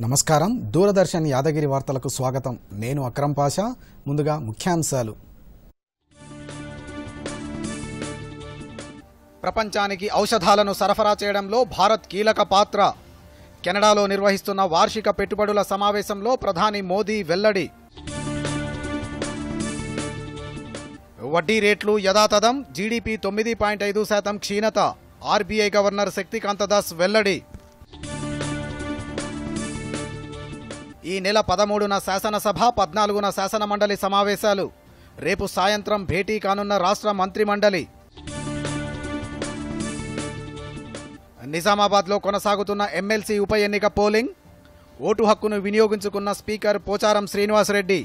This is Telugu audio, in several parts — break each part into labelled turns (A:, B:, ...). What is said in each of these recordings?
A: నమస్కారం దూరదర్శన్ యాదగిరి వార్తలకు స్వాగతం నేను అక్రమ్ పాషా ముందుగా ముఖ్యాంశాలు ప్రపంచానికి ఔషధాలను సరఫరా చేయడంలో భారత్ కీలక పాత్ర కెనడాలో నిర్వహిస్తున్న వార్షిక పెట్టుబడుల సమావేశంలో ప్రధాని మోదీ వెల్లడి వడ్డీ రేట్లు యథాతథం జీడీపీ తొమ్మిది పాయింట్ ఐదు శాతం క్షీణత ఆర్బీఐ గవర్నర్ శక్తికాంత దాస్ వెల్లడి ఈ నెల పదమూడున శాసనసభ పద్నాలుగున శాసనమండలి సమావేశాలు రేపు సాయంత్రం భేటీ కానున్న రాష్ట్ర మంత్రిమండలి నిజామాబాద్లో కొనసాగుతున్న ఎమ్మెల్సీ ఉప ఎన్నిక పోలింగ్ ఓటు హక్కును వినియోగించుకున్న స్పీకర్ పోచారం శ్రీనివాసరెడ్డి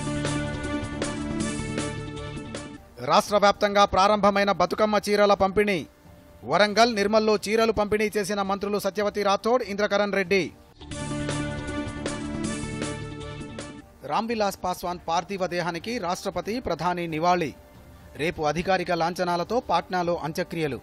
A: రాష్ట్ర వ్యాప్తంగా ప్రారంభమైన బతుకమ్మ చీరల పంపిణీ వరంగల్ నిర్మల్లో చీరలు పంపిణీ చేసిన మంత్రులు సత్యవతి రాథోడ్ ఇంద్రకరణ్ రెడ్డి రామ్విలాస్ పాస్వాన్ పార్థివ దేహానికి రాష్ట్రపతి ప్రధాని నివాళి రేపు అధికారిక లాంఛనాలతో పాట్నాలో అంత్యక్రియలు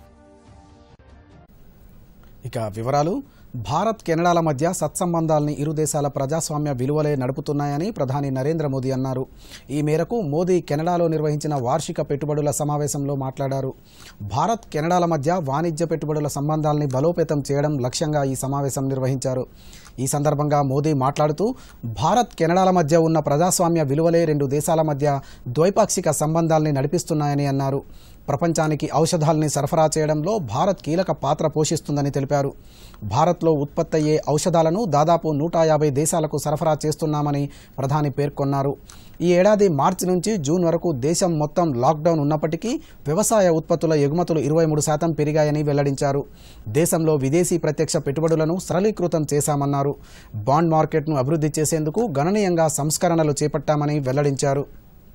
A: ఇక వివరాలు భారత్ కెనడాల మధ్య సత్సంబంధాల్ని ఇరు దేశాల ప్రజాస్వామ్య విలువలే నడుపుతున్నాయని ప్రధాని నరేంద్ర మోదీ అన్నారు ఈ మేరకు మోదీ కెనడాలో నిర్వహించిన వార్షిక పెట్టుబడుల సమావేశంలో మాట్లాడారు భారత్ కెనడాల మధ్య వాణిజ్య పెట్టుబడుల సంబంధాల్ని బలోపేతం చేయడం లక్ష్యంగా ఈ సమావేశం నిర్వహించారు ఈ సందర్భంగా మోదీ మాట్లాడుతూ భారత్ కెనడాల మధ్య ఉన్న ప్రజాస్వామ్య విలువలే రెండు దేశాల మధ్య ద్వైపాక్షిక సంబంధాల్ని నడిపిస్తున్నాయని అన్నారు ప్రపంచానికి ఔషధాల్ని సరఫరా చేయడంలో భారత్ కీలక పాత్ర పోషిస్తుందని తెలిపారు భారత్లో ఉత్పత్తి అయ్యే ఔషధాలను దాదాపు నూట యాభై దేశాలకు సరఫరా చేస్తున్నామని ప్రధాని పేర్కొన్నారు ఈ ఏడాది మార్చి నుంచి జూన్ వరకు దేశం మొత్తం లాక్డౌన్ ఉన్నప్పటికీ వ్యవసాయ ఉత్పత్తుల ఎగుమతులు ఇరవై మూడు శాతం పెరిగాయని వెల్లడించారు దేశంలో విదేశీ ప్రత్యక్ష పెట్టుబడులను సరళీకృతం చేశామన్నారు బాండ్ మార్కెట్ను అభివృద్ధి చేసేందుకు గణనీయంగా సంస్కరణలు చేపట్టామని వెల్లడించారు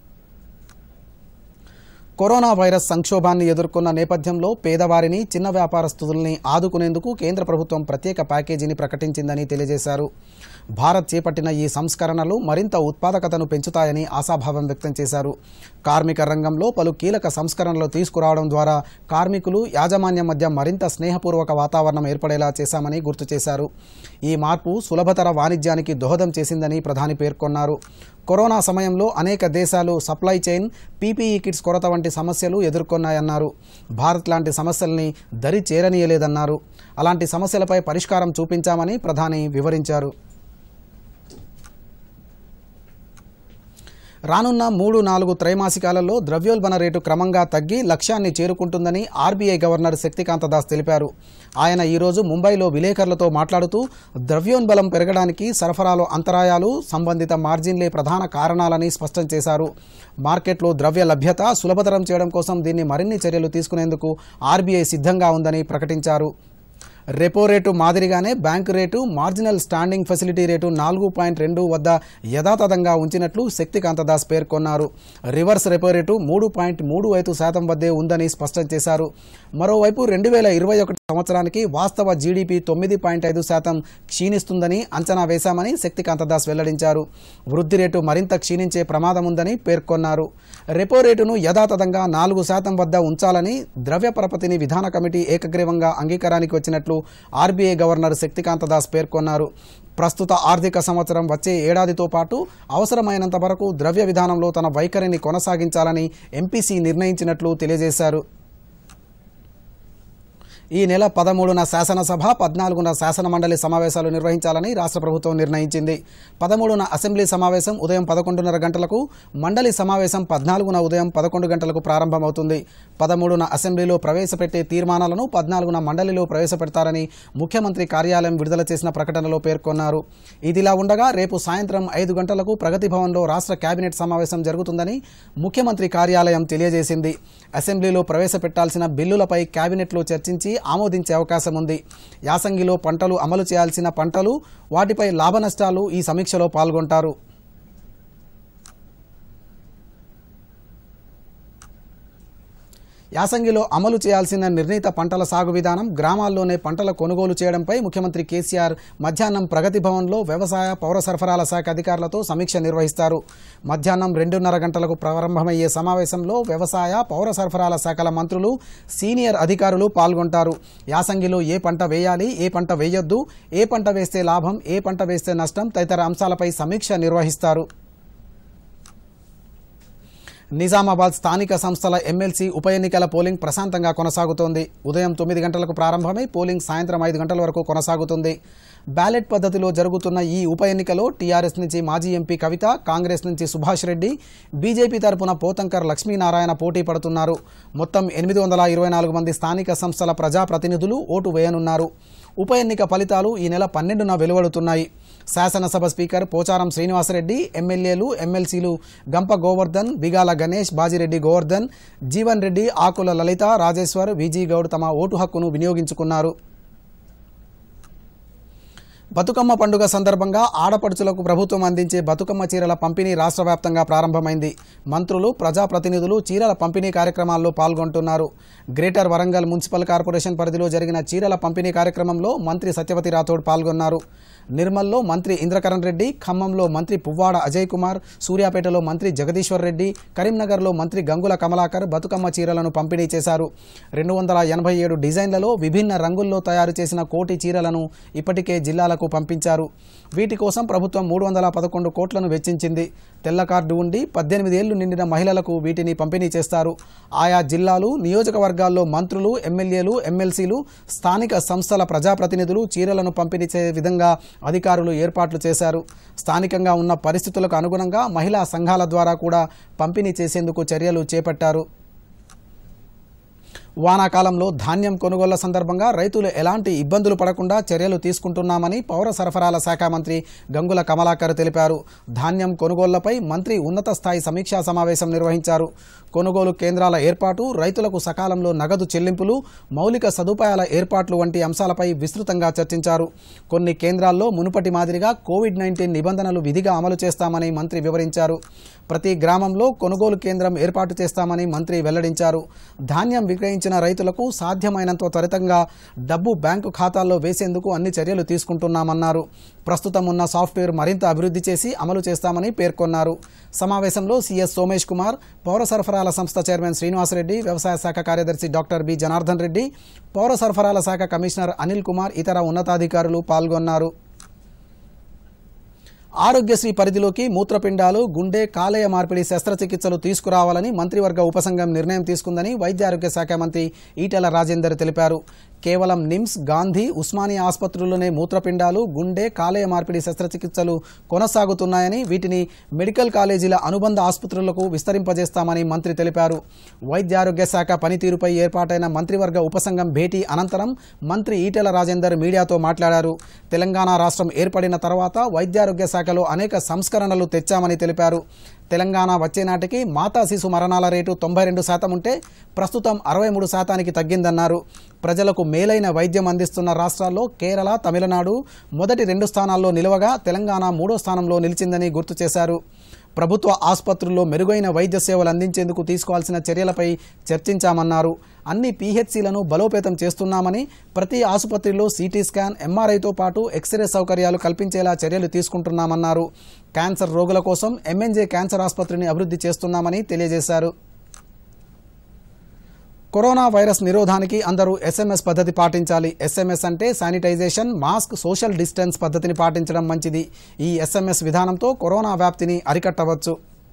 A: కరోనా వైరస్ సంక్షోభాన్ని ఎదుర్కొన్న నేపథ్యంలో పేదవారిని చిన్న వ్యాపారస్తుల్ని ఆదుకునేందుకు కేంద్ర ప్రభుత్వం ప్రత్యేక ప్యాకేజీని ప్రకటించిందని తెలియజేశారు భారత్ చేపట్టిన ఈ సంస్కరణలు మరింత ఉత్పాదకతను పెంచుతాయని ఆశాభావం వ్యక్తం చేశారు కార్మిక రంగంలో పలు కీలక సంస్కరణలు తీసుకురావడం ద్వారా కార్మికులు యాజమాన్యం మధ్య మరింత స్నేహపూర్వక వాతావరణం ఏర్పడేలా చేశామని గుర్తు చేశారు ఈ మార్పు సులభతర వాణిజ్యానికి దోహదం చేసిందని ప్రధాని పేర్కొన్నారు కరోనా సమయంలో అనేక దేశాలు సప్లై చైన్ పీపీఈ కిట్స్ కొరత వంటి సమస్యలు ఎదుర్కొన్నాయన్నారు భారత్ లాంటి సమస్యల్ని దరి చేరనీయలేదన్నారు అలాంటి సమస్యలపై పరిష్కారం చూపించామని ప్రధాని వివరించారు రానున్న మూడు నాలుగు త్రైమాసికాలలో ద్రవ్యోల్బణ రేటు క్రమంగా తగ్గి లక్ష్యాన్ని చేరుకుంటుందని ఆర్బీఐ గవర్నర్ శక్తికాంత దాస్ తెలిపారు ఆయన ఈరోజు ముంబైలో విలేకరులతో మాట్లాడుతూ ద్రవ్యోల్బణం పెరగడానికి సరఫరాలో అంతరాయాలు సంబంధిత మార్జిన్లే ప్రధాన కారణాలని స్పష్టం చేశారు మార్కెట్లో ద్రవ్య లభ్యత సులభతరం చేయడం కోసం దీన్ని మరిన్ని చర్యలు తీసుకునేందుకు ఆర్బీఐ సిద్ధంగా ఉందని ప్రకటించారు రెపో రేటు మాదిరిగానే bank rate marginal standing facility rate నాలుగు పాయింట్ రెండు వద్ద యథాతథంగా ఉంచినట్లు శక్తికాంత దాస్ పేర్కొన్నారు రివర్స్ రెపో రేటు మూడు పాయింట్ మూడు ఐదు శాతం వద్దే ఉందని స్పష్టం చేశారు మరోవైపు రెండు వేల ఇరవై ఒకటి సంవత్సరానికి వాస్తవ జీడీపీ తొమ్మిది పాయింట్ ఐదు శాతం క్షీణిస్తుందని అంచనా వేశామని శక్తికాంత దాస్ వెల్లడించారు వృద్ధి రేటు మరింత క్షీణించే ప్రమాదం ఉందని పేర్కొన్నారు రెపో రేటును యథాతథంగా నాలుగు శాతం వద్ద ఉంచాలని ద్రవ్య పరపతిని విధాన కమిటీ ఏకగ్రీవంగా అంగీకారానికి వచ్చినట్లు ఆర్బీఐ గవర్నర్ శక్తికాంత దాస్ పేర్కొన్నారు ప్రస్తుత ఆర్థిక సంవత్సరం వచ్చే ఏడాదితో పాటు అవసరమైనంత వరకు ద్రవ్య విధానంలో తన వైఖరిని కొనసాగించాలని ఎంపీసీ నిర్ణయించినట్లు తెలియజేశారు ఈ నెల పదమూడున శాసనసభ పద్నాలుగున శాసనమండలి సమావేశాలు నిర్వహించాలని రాష్ట్ర ప్రభుత్వం నిర్ణయించింది పదమూడున అసెంబ్లీ సమావేశం ఉదయం పదకొండున్నర గంటలకు మండలి సమావేశం పద్నాలుగున ఉదయం పదకొండు గంటలకు ప్రారంభమవుతుంది పదమూడున అసెంబ్లీలో ప్రవేశపెట్టే తీర్మానాలను పద్నాలుగున మండలిలో ప్రవేశపెడతారని ముఖ్యమంత్రి కార్యాలయం విడుదల చేసిన ప్రకటనలో పేర్కొన్నారు ఇదిలా ఉండగా రేపు సాయంత్రం ఐదు గంటలకు ప్రగతి భవన్లో రాష్ట్ర కేబినెట్ సమావేశం జరుగుతుందని ముఖ్యమంత్రి కార్యాలయం తెలియజేసింది అసెంబ్లీలో ప్రవేశపెట్టాల్సిన బిల్లులపై కేబినెట్లో చర్చించి ఆమోదించే అవకాశం ఉంది యాసంగిలో పంటలు అమలు చేయాల్సిన పంటలు వాటిపై లాభనష్టాలు ఈ సమీక్షలో పాల్గొంటారు యాసంగిలో అమలు చేయాల్సిన నిర్ణీత పంటల సాగు విధానం గ్రామాల్లోనే పంటల కొనుగోలు చేయడంపై ముఖ్యమంత్రి కేసీఆర్ మధ్యాహ్నం ప్రగతి భవన్లో వ్యవసాయ పౌర సరఫరాల శాఖ అధికారులతో సమీక్ష నిర్వహిస్తారు మధ్యాహ్నం రెండున్నర గంటలకు ప్రారంభమయ్యే సమావేశంలో వ్యవసాయ పౌర సరఫరాల శాఖల మంత్రులు సీనియర్ అధికారులు పాల్గొంటారు యాసంగిలో ఏ పంట వేయాలి ఏ పంట వేయొద్దు ఏ పంట వేస్తే లాభం ఏ పంట వేస్తే నష్టం తదితర అంశాలపై సమీక్ష నిర్వహిస్తారు నిజామాబాద్ స్థానిక సంస్థల ఎమ్మెల్సీ ఉప ఎన్నికల పోలింగ్ ప్రశాంతంగా కొనసాగుతోంది ఉదయం తొమ్మిది గంటలకు ప్రారంభమై పోలింగ్ సాయంత్రం ఐదు గంటల వరకు కొనసాగుతుంది బ్యాలెట్ పద్ధతిలో జరుగుతున్న ఈ ఉప ఎన్నికలో టీఆర్ఎస్ నుంచి మాజీ ఎంపీ కవిత కాంగ్రెస్ నుంచి సుభాష్ రెడ్డి బీజేపీ తరపున పోతంకర్ లక్ష్మీనారాయణ పోటీ పడుతున్నారు మొత్తం ఎనిమిది వందల ఇరవై నాలుగు మంది స్థానిక సంస్థల ప్రజాప్రతినిధులు ఓటు వేయనున్నారు ఉప ఎన్నిక ఫలితాలు ఈ నెల పన్నెండున వెలువడుతున్నాయి శాసనసభ స్పీకర్ పోచారం శ్రీనివాసరెడ్డి ఎమ్మెల్యేలు ఎమ్మెల్సీలు గంప గోవర్ధన్ బిగాల గణేష్ బాజిరెడ్డి గోవర్ధన్ జీవన్ రెడ్డి ఆకుల లలిత రాజేశ్వర్ విజీ గౌడ్ తమ ఓటు హక్కును వినియోగించుకున్నారు బతుకమ్మ పండుగ సందర్భంగా ఆడపడుచులకు ప్రభుత్వం అందించే బతుకమ్మ చీరల పంపిణీ రాష్ట్ర వ్యాప్తంగా ప్రారంభమైంది మంత్రులు ప్రజాప్రతినిధులు చీరల పంపిణీ కార్యక్రమాల్లో పాల్గొంటున్నారు గ్రేటర్ వరంగల్ మున్సిపల్ కార్పొరేషన్ పరిధిలో జరిగిన చీరల పంపిణీ కార్యక్రమంలో మంత్రి సత్యవతి రాథోడ్ పాల్గొన్నారు నిర్మల్లో మంత్రి ఇంద్రకరణ్ రెడ్డి ఖమ్మంలో మంత్రి పువ్వాడ అజయ్ కుమార్ సూర్యాపేటలో మంత్రి జగదీశ్వర్ రెడ్డి కరీంనగర్లో మంత్రి గంగుల కమలాకర్ బతుకమ్మ చీరలను పంపిణీ చేశారు రెండు వందల ఎనభై ఏడు డిజైన్లలో విభిన్న రంగుల్లో తయారు చేసిన కోటి చీరలను ఇప్పటికే జిల్లాలకు పంపించారు వీటి కోసం ప్రభుత్వం మూడు వందల పదకొండు కోట్లను వెచ్చించింది తెల్ల కార్డు ఉండి పద్దెనిమిది ఏళ్లు నిండిన మహిళలకు వీటిని పంపిణీ చేస్తారు ఆయా జిల్లాలు నియోజకవర్గాల్లో మంత్రులు ఎమ్మెల్యేలు ఎమ్మెల్సీలు స్థానిక సంస్థల ప్రజాప్రతినిధులు చీరలను పంపిణీ చే విధంగా అధికారులు ఏర్పాట్లు చేశారు స్థానికంగా ఉన్న పరిస్థితులకు అనుగుణంగా మహిళా సంఘాల ద్వారా కూడా పంపిణీ చేసేందుకు చర్యలు చేపట్టారు వానాకాలంలో ధాన్యం కొనుగోళ్ల సందర్భంగా రైతులు ఎలాంటి ఇబ్బందులు పడకుండా చర్యలు తీసుకుంటున్నామని పౌర సరఫరాల శాఖ మంత్రి గంగుల కమలాకర్ తెలిపారు ధాన్యం కొనుగోళ్లపై మంత్రి ఉన్నత స్థాయి సమీక్షా సమావేశం నిర్వహించారు కొనుగోలు కేంద్రాల ఏర్పాటు రైతులకు సకాలంలో నగదు చెల్లింపులు మౌలిక సదుపాయాల ఏర్పాట్లు వంటి అంశాలపై విస్తృతంగా చర్చించారు కొన్ని కేంద్రాల్లో మునుపటి మాదిరిగా కోవిడ్ నైన్టీన్ నిబంధనలు విధిగా అమలు చేస్తామని మంత్రి వివరించారు ప్రతి గ్రామంలో కొనుగోలు కేంద్రం ఏర్పాటు చేస్తామని మంత్రి వెల్లడించారు ధాన్యం విక్రయించిన రైతులకు సాధ్యమైనంత త్వరితంగా డబ్బు బ్యాంకు ఖాతాల్లో వేసేందుకు అన్ని చర్యలు తీసుకుంటున్నామన్నారు ప్రస్తుతం ఉన్న సాఫ్ట్వేర్ మరింత అభివృద్ధి చేసి అమలు చేస్తామని పేర్కొన్నారు సమావేశంలో సీఎస్ సోమేష్ కుమార్ పౌర సరఫరాల సంస్థ చైర్మన్ శ్రీనివాసరెడ్డి వ్యవసాయ శాఖ కార్యదర్శి డాక్టర్ బి జనార్దన్ రెడ్డి పౌర సరఫరాల శాఖ కమిషనర్ అనిల్ కుమార్ ఇతర ఉన్నతాధికారులు పాల్గొన్నారు ఆరోగ్యశ్రీ పరిధిలోకి మూత్రపిండాలు గుండె కాలేయ మార్పిడి శస్త్రచికిత్సలు తీసుకురావాలని మంత్రివర్గ ఉపసంఘం నిర్ణయం తీసుకుందని వైద్య ఆరోగ్య శాఖ మంత్రి ఈటెల రాజేందర్ తెలిపారు కేవలం నిమ్స్ గాంధీ ఉస్మానియా ఆసుపత్రుల్లోనే మూత్రపిండాలు గుండె కాలేయ మార్పిడి శస్త్రచికిత్సలు కొనసాగుతున్నాయని వీటిని మెడికల్ కాలేజీల అనుబంధ ఆసుపత్రులకు విస్తరింపజేస్తామని మంత్రి తెలిపారు వైద్య ఆరోగ్య శాఖ పనితీరుపై ఏర్పాటైన మంత్రివర్గ ఉపసంఘం భేటీ అనంతరం మంత్రి ఈటెల రాజేందర్ మీడియాతో మాట్లాడారు తెలంగాణ రాష్ట్రం ఏర్పడిన తర్వాత వైద్యారోగ్య శాఖలో అనేక సంస్కరణలు తెచ్చామని తెలిపారు తెలంగాణ వచ్చే నాటికి మాతా శిశు మరణాల రేటు తొంభై రెండు శాతం ఉంటే ప్రస్తుతం అరవై మూడు శాతానికి తగ్గిందన్నారు ప్రజలకు మేలైన వైద్యం అందిస్తున్న రాష్ట్రాల్లో కేరళ తమిళనాడు మొదటి రెండు స్థానాల్లో నిలవగా తెలంగాణ మూడో స్థానంలో నిలిచిందని గుర్తు చేశారు ప్రభుత్వ ఆసుపత్రుల్లో మెరుగైన వైద్య సేవలు అందించేందుకు తీసుకోవాల్సిన చర్యలపై చర్చించామన్నారు అన్ని పీహెచ్సీలను బలోపేతం చేస్తున్నామని ప్రతి ఆసుపత్రిలో సిటీ స్కాన్ ఎంఆర్ఐతో పాటు ఎక్స్రే సౌకర్యాలు కల్పించేలా చర్యలు తీసుకుంటున్నామన్నారు క్యాన్సర్ రోగుల కోసం ఎంఎన్జే క్యాన్సర్ ఆసుపత్రిని అభివృద్ధి చేస్తున్నామని తెలియజేశారు కరోనా వైరస్ నిరోధానికి అందరూ ఎస్ఎంఎస్ పద్ధతి పాటించాలి ఎస్ఎంఎస్ అంటే శానిటైజేషన్ మాస్క్ సోషల్ డిస్టెన్స్ పద్ధతిని పాటించడం మంచిది ఈ ఎస్ఎంఎస్ విధానంతో కరోనా వ్యాప్తిని అరికట్టవచ్చు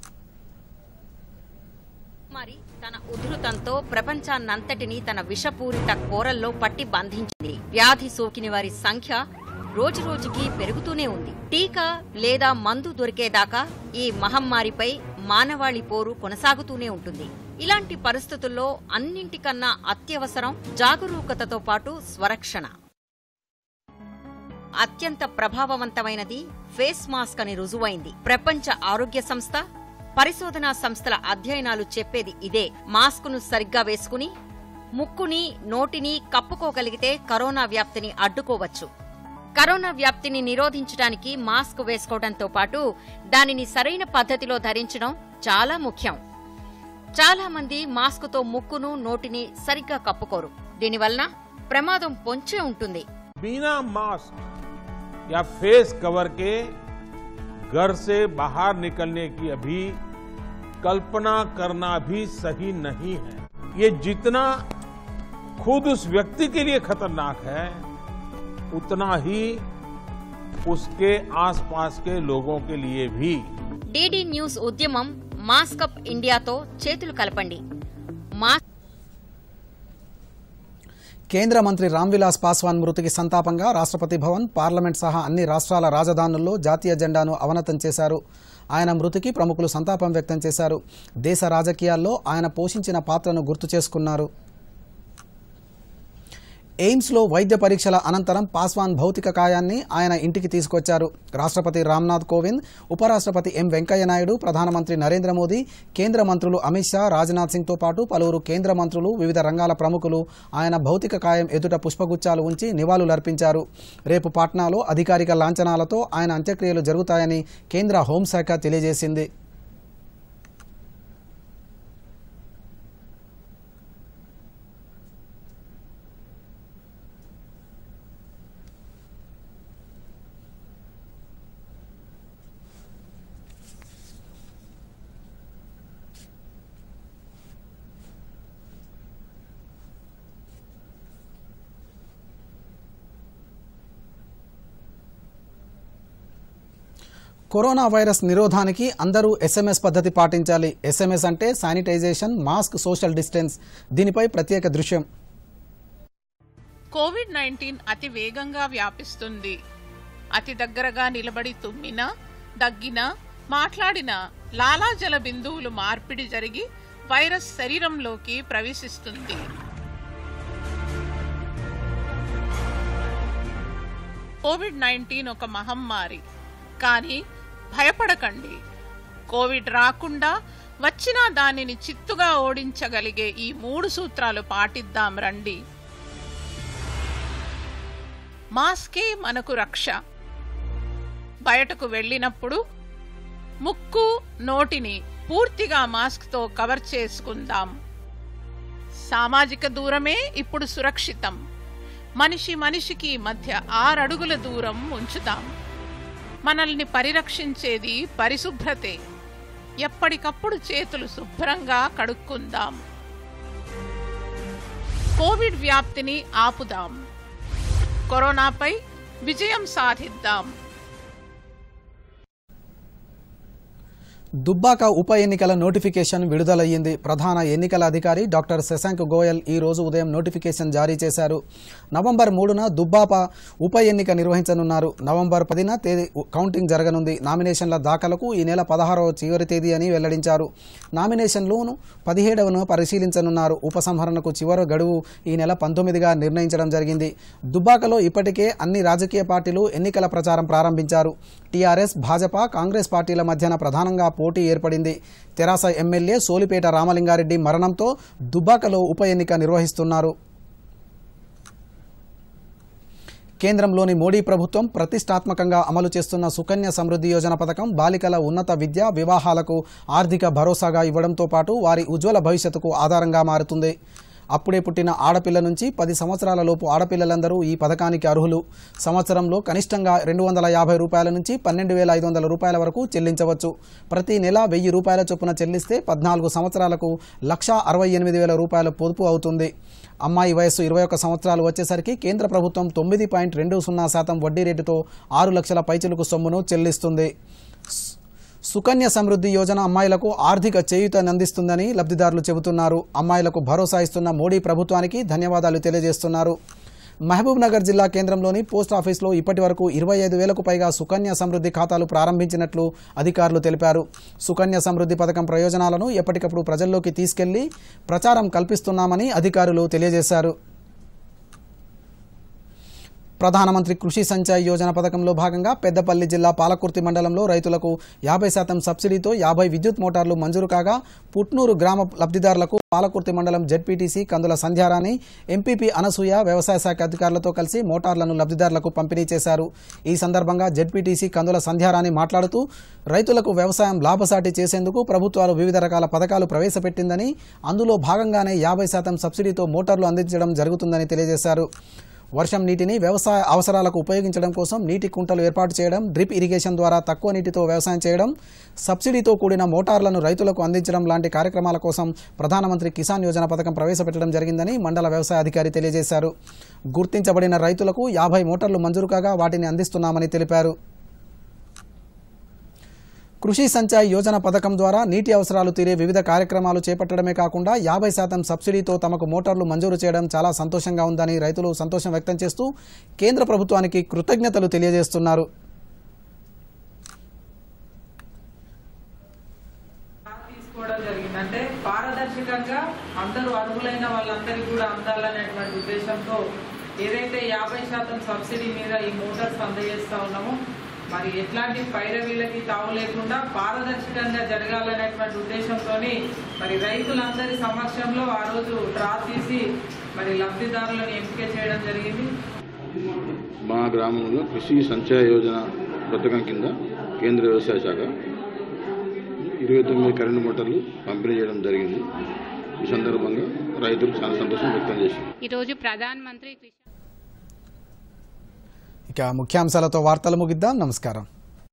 B: మరి తన ఉధృతంతో ప్రపంచాన్నంతటినీ తన విషపూరిత కోరల్లో పట్టి బంధించింది వ్యాధి సోకిన వారి సంఖ్య రోజురోజుకి పెరుగుతూనే ఉంది టీకా లేదా మందు దొరికేదాకా ఈ మహమ్మారిపై మానవాళి పోరు కొనసాగుతూనే ఉంటుంది ఇలాంటి పరిస్థితుల్లో అన్నింటికన్నా అత్యవసరం జాగరూకతతో పాటు స్వరక్షణ అత్యంత ప్రభావవంతమైనది ఫేస్ మాస్క్ అని రుజువైంది ప్రపంచ ఆరోగ్య సంస్థ పరిశోధనా సంస్థల అధ్యయనాలు చెప్పేది ఇదే మాస్కును సరిగ్గా వేసుకుని ముక్కుని నోటిని కప్పుకోగలిగితే కరోనా వ్యాప్తిని అడ్డుకోవచ్చు కరోనా వ్యాప్తిని నిరోధించడానికి మాస్క్ వేసుకోవడంతో పాటు దానిని సరైన పద్ధతిలో ధరించడం చాలా ముఖ్యం చాలా మంది మాస్క్తో ముక్కును నోటిని సరిగ్గా కప్పుకోరు దీనివలన ప్రమాదం పొంచే ఉంటుంది
C: बिना मास्क या फेस कवर के घर से बाहर निकलने की अभी कल्पना करना भी सही नहीं है ये जितना खुद उस व्यक्ति के लिए खतरनाक है उतना ही उसके आसपास के लोगों के लिए भी
B: డీడీ న్యూస్ ఉద్యమం మాస్కప్ ఇండియాతో చేతులు కలపండి మాస్క్
A: కేంద్ర మంత్రి రామ్విలాస్ పాస్వాన్ మృతికి సంతాపంగా రాష్ట్రపతి భవన్ పార్లమెంట్ సహా అన్ని రాష్ట్రాల రాజధానుల్లో జాతీయ జెండాను అవనతం చేశారు ఆయన మృతికి ప్రముఖులు సంతాపం వ్యక్తం చేశారు దేశ రాజకీయాల్లో ఆయన పోషించిన పాత్రను గుర్తు చేసుకున్నారు ఎయిమ్స్లో వైద్య పరీక్షల అనంతరం పాస్వాన్ భౌతిక కాయాన్ని ఆయన ఇంటికి తీసుకొచ్చారు రాష్ట్రపతి రామ్నాథ్ కోవింద్ ఉపరాష్ట్రపతి ఎం వెంకయ్యనాయుడు ప్రధానమంత్రి నరేంద్ర మోదీ కేంద్ర మంత్రులు అమిత్ షా రాజ్నాథ్ సింగ్తో పాటు పలువురు కేంద్ర మంత్రులు వివిధ రంగాల ప్రముఖులు ఆయన భౌతిక కాయం ఎదుట పుష్పగుచ్చాలు ఉంచి నివాళులర్పించారు రేపు పాట్నాలో అధికారిక లాంఛనాలతో ఆయన అంత్యక్రియలు జరుగుతాయని కేంద్ర హోంశాఖ తెలియజేసింది కరోనా వైరస్ నిరోధానికి అందరూ ఎస్ఎంఎస్ పద్ధతి పాటించాలి ఎస్ఎంఎస్ అంటే శానిటైజేషన్ మాస్క్ సోషల్ డిస్టెన్స్ దీనిపై ప్రత్యేక దృశ్యం
D: కోవిడ్ నైన్టీన్ అతి వేగంగా వ్యాపిస్తుంది అతి దగ్గరగా నిలబడి తుమ్మినా దగ్గినా మాట్లాడినా లాలాజల బిందువులు మార్పిడి జరిగి వైరస్ శరీరంలోకి ప్రవేశిస్తుంది కోవిడ్ నైన్టీన్ ఒక మహమ్మారి కానీ భయపడకండి కోవిడ్ రాకుండా వచ్చినా దానిని చిత్తుగా ఓడించగలిగే ఈ మూడు సూత్రాలు పాటిద్దాం రండి మాస్కే మనకు రక్ష బయటకు వెళ్ళినప్పుడు ముక్కు నోటిని పూర్తిగా మాస్క్తో కవర్ చేసుకుందాం సామాజిక దూరమే ఇప్పుడు సురక్షితం మనిషి మనిషికి మధ్య ఆరడుగుల దూరం ఉంచుదాం మనల్ని పరిరక్షించేది పరిశుభ్రతే ఎప్పటికప్పుడు చేతులు శుభ్రంగా కడుక్కుందాం కోవిడ్ వ్యాప్తిని ఆపుదాం కరోనాపై విజయం సాధిద్దాం
A: దుబ్బాక ఉప ఎన్నికల నోటిఫికేషన్ విడుదలయ్యింది ప్రధాన ఎన్నికల అధికారి డాక్టర్ శశాంక్ గోయల్ ఈ రోజు ఉదయం నోటిఫికేషన్ జారీ చేశారు నవంబర్ మూడున దుబ్బాక ఉప ఎన్నిక నిర్వహించనున్నారు నవంబర్ పదిన తేదీ కౌంటింగ్ జరగనుంది నామినేషన్ల దాఖలకు ఈ నెల పదహారవ చివరి తేదీ అని వెల్లడించారు నామినేషన్లను పదిహేడవను పరిశీలించనున్నారు ఉపసంహరణకు చివరి గడువు ఈ నెల పంతొమ్మిదిగా నిర్ణయించడం జరిగింది దుబ్బాకలో ఇప్పటికే అన్ని రాజకీయ పార్టీలు ఎన్నికల ప్రచారం ప్రారంభించారు టీఆర్ఎస్ భాజపా కాంగ్రెస్ పార్టీల మధ్యన ప్రధానంగా పోటీ ఏర్పడింది తెరాస ఎమ్మెల్యే సోలిపేట రామలింగారెడ్డి మరణంతో దుబ్బాకలో ఉప ఎన్నిక నిర్వహిస్తున్నారు కేంద్రంలోని మోడీ ప్రభుత్వం ప్రతిష్టాత్మకంగా అమలు చేస్తున్న సుకన్య సమృద్ధి యోజన పథకం బాలికల ఉన్నత విద్య వివాహాలకు ఆర్థిక భరోసాగా ఇవ్వడంతో పాటు వారి ఉజ్వల భవిష్యత్తుకు ఆధారంగా మారుతుంది అప్పుడే పుట్టిన ఆడపిల్ల నుంచి పది సంవత్సరాల లోపు ఆడపిల్లలందరూ ఈ పథకానికి అర్హులు సంవత్సరంలో కనిష్టంగా రెండు వందల యాభై రూపాయల నుంచి పన్నెండు వేల ఐదు వందల రూపాయల వరకు చెల్లించవచ్చు ప్రతి నెల వెయ్యి రూపాయల చొప్పున చెల్లిస్తే పద్నాలుగు సంవత్సరాలకు లక్షా అరవై ఎనిమిది వేల రూపాయల పొదుపు అవుతుంది అమ్మాయి వయస్సు ఇరవై ఒక్క సంవత్సరాలు వచ్చేసరికి కేంద్ర ప్రభుత్వం తొమ్మిది పాయింట్ రెండు సున్నా శాతం వడ్డీ రేటుతో ఆరు లక్షల పైచిలుకు సొమ్మును చెల్లిస్తుంది సుకన్య సమృద్ధి యోజన అమ్మాయిలకు ఆర్థిక చేయూతనందిస్తుందని లబ్ధిదారులు చెబుతున్నారు అమ్మాయిలకు భరోసా ఇస్తున్న మోడీ ప్రభుత్వానికి ధన్యవాదాలు తెలియజేస్తున్నారు మహబూబ్ నగర్ జిల్లా కేంద్రంలోని పోస్ట్ ఆఫీస్లో ఇప్పటి వరకు ఇరవై ఐదు వేలకు పైగా సుకన్య సమృద్ధి ఖాతాలు ప్రారంభించినట్లు అధికారులు తెలిపారు సుకన్య సమృద్ధి పథకం ప్రయోజనాలను ఎప్పటికప్పుడు ప్రజల్లోకి తీసుకెళ్లి ప్రచారం కల్పిస్తున్నామని అధికారులు తెలియజేశారు ప్రధానమంత్రి కృషి సంచాయ్ యోజన పథకంలో భాగంగా పెద్దపల్లి జిల్లా పాలకుర్తి మండలంలో రైతులకు యాభై శాతం సబ్సిడీతో యాభై విద్యుత్ మోటార్లు మంజూరు కాగా పుట్నూరు గ్రామ లబ్ధిదారులకు పాలకుర్తి మండలం జెడ్పీటీసీ కందుల సంధ్యారాణి ఎంపీపీ అనసూయ వ్యవసాయ శాఖ అధికారులతో కలిసి మోటార్లను లబ్ధిదారులకు పంపిణీ చేశారు ఈ సందర్భంగా జెడ్పీటీసీ కందుల సంధ్యారాణి మాట్లాడుతూ రైతులకు వ్యవసాయం లాభసాటి చేసేందుకు ప్రభుత్వాలు వివిధ రకాల పథకాలు ప్రవేశపెట్టిందని అందులో భాగంగానే యాభై శాతం సబ్సిడీతో మోటార్లు అందించడం జరుగుతుందని తెలియజేశారు వర్షం నీటిని వ్యవసాయ అవసరాలకు ఉపయోగించడం కోసం నీటి కుంటలు ఏర్పాటు చేయడం డ్రిప్ ఇరిగేషన్ ద్వారా తక్కువ నీటితో వ్యవసాయం చేయడం సబ్సిడీతో కూడిన మోటార్లను రైతులకు అందించడం లాంటి కార్యక్రమాల కోసం ప్రధానమంత్రి కిసాన్ యోజన పథకం ప్రవేశపెట్టడం జరిగిందని మండల వ్యవసాయ అధికారి తెలియజేశారు గుర్తించబడిన రైతులకు యాభై మోటార్లు మంజూరు కాగా వాటిని అందిస్తున్నామని తెలిపారు కృషి సంచాయ్ యోజన పథకం ద్వారా నీటి అవసరాలు తీరే వివిధ కార్యక్రమాలు చేపట్టడమే కాకుండా యాభై శాతం సబ్సిడీతో తమకు మోటార్లు మంజూరు చేయడం చాలా సంతోషంగా ఉందని రైతులు సంతోషం వ్యక్తం చేస్తూ కేంద్ర ప్రభుత్వానికి కృతజ్ఞతలు తెలియజేస్తున్నారు
E: తీసుకోవడం జరిగింది అంటే పారదర్శకంగా అందరూ అర్హులైన వాళ్ళందరికీ కూడా అందాలనేటువంటి ఉద్దేశంతో ఏదైతే యాభై శాతం సబ్సిడీ మీద ఈ మోటార్స్ అందజేస్తా ఉన్నామో మరి ఎట్లాంటి పైరవీళ్ళకి తావు లేకుండా పారదర్శకంగా జరగాలనేటువంటి ఉద్దేశంతో మరి రైతులందరి సమక్షంలో ఆ రోజు డ్రా తీసి మరి లబ్ధిదారులను ఎంపిక చేయడం జరిగింది
F: మా గ్రామంలో కృషి సంచయ యోజన పథకం కింద కేంద్ర వ్యవసాయ శాఖ ఇరవై తొమ్మిది కరెంటు మోటార్లు పంపిణీ చేయడం జరిగింది ఈ సందర్భంగా రైతులు చాలా సంతోషం వ్యక్తం చేశారు
G: ఈరోజు ప్రధాన మంత్రి కృషి
A: ఇక ముఖ్యాంశాలతో వార్తలు ముగిద్దాం నమస్కారం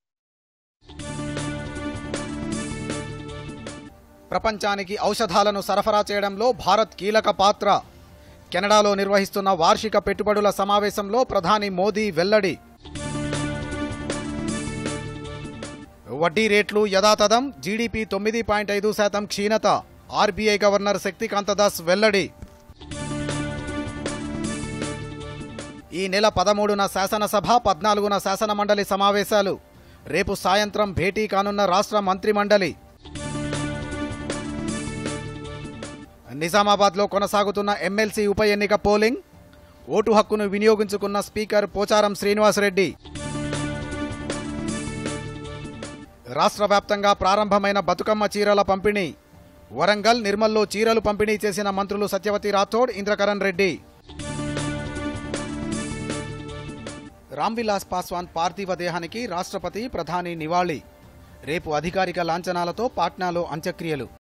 A: ప్రపంచానికి ఔషధాలను సరఫరా చేయడంలో భారత్ కీలక పాత్ర కెనడాలో నిర్వహిస్తున్న వార్షిక పెట్టుబడుల సమావేశంలో ప్రధాని మోదీ వెల్లడి వడ్డీ రేట్లు యథాతథం జీడీపీ తొమ్మిది పాయింట్ ఐదు శాతం క్షీణత ఆర్బీఐ గవర్నర్ శక్తికాంత దాస్ వెల్లడి ఈ నెల పదమూడున శాసనసభ పద్నాలుగున శాసనమండలి సమావేశాలు రేపు సాయంత్రం భేటీ కానున్న రాష్ట్ర మంత్రిమండలి నిజామాబాద్లో కొనసాగుతున్న ఎమ్మెల్సీ ఉప ఎన్నిక పోలింగ్ ఓటు హక్కును వినియోగించుకున్న స్పీకర్ పోచారం శ్రీనివాసరెడ్డి రాష్ట్ర వ్యాప్తంగా ప్రారంభమైన బతుకమ్మ చీరల పంపిణీ వరంగల్ నిర్మల్లో చీరలు పంపిణీ చేసిన మంత్రులు సత్యవతి రాథోడ్ ఇంద్రకరణ్ రెడ్డి రామ్విలాస్ పాస్వాన్ పార్థివ దేహానికి రాష్ట్రపతి ప్రధాని నివాళి రేపు అధికారిక లాంఛనాలతో పాట్నాలో అంత్యక్రియలు